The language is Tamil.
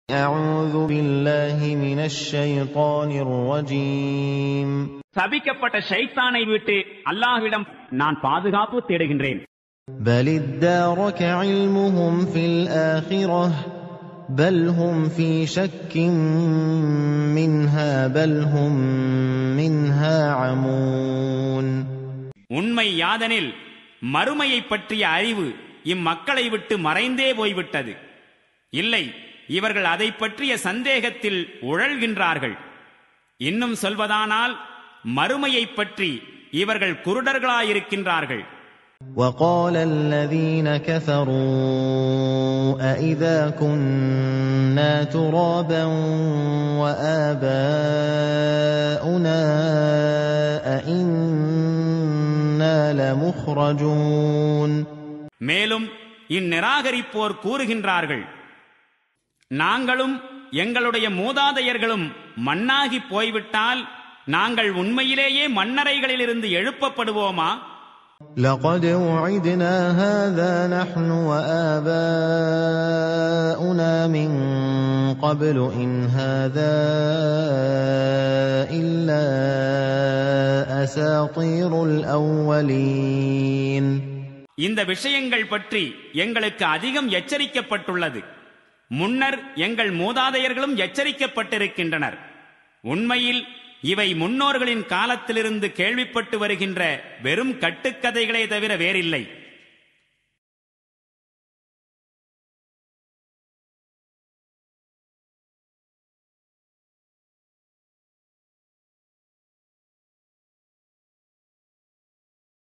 أعوذ بالله من الشيطان الرجيم சபிக்கப்பட்ட ஷைத்தானை விட்டு அல்லாஹ்விடம் நான் பாதுகாப்பு தேடுகின்றேன் بل ادارك علمهم في الآخرة بل هم في شك منها بل هم منها عمون உண்மை யாதனில் மறுமையைப் பற்றிய அறிவு இம்மக்களை விட்டு மறைந்தே போய்விட்டது இல்லை இவர்கள் அதைப் பற்றிய சந்தேகத்தில் உழல்கின்றார்கள் இன்னும் சொல்வதானால் மறுமையைப் பற்றி இவர்கள் குருடர்களாயிருக்கின்றார்கள் وقال الذين كفروا أئذا كنا ترابا وآباؤنا أئنا لمخرجون மேலும் இந்நிராகரிப்போர் கூறுகின்றார்கள் நாங்களும் எங்களுடைய மூதாதையர்களும் மண்ணாகி போய்விட்டால் நாங்கள் உண்மையிலேயே மண்ணறைகளிலிருந்து எழுப்பப்படுவோமா لقد وعدنا هذا نحن وآباؤنا من قبل إن هذا إلا أساطير الأولين இந்த விஷயங்கள் பற்றி எங்களுக்கு அதிகம் எச்சரிக்கப்பட்டுள்ளது முன்னர் எங்கள் மூதாதையர்களும் எச்சரிக்கப்பட்டிருக்கின்றனர் உண்மையில் இவை முன்னோர்களின் காலத்திலிருந்து கேள்விப்பட்டு வருகின்ற வெறும் கட்டுக்கதைகளே தவிர வேறில்லை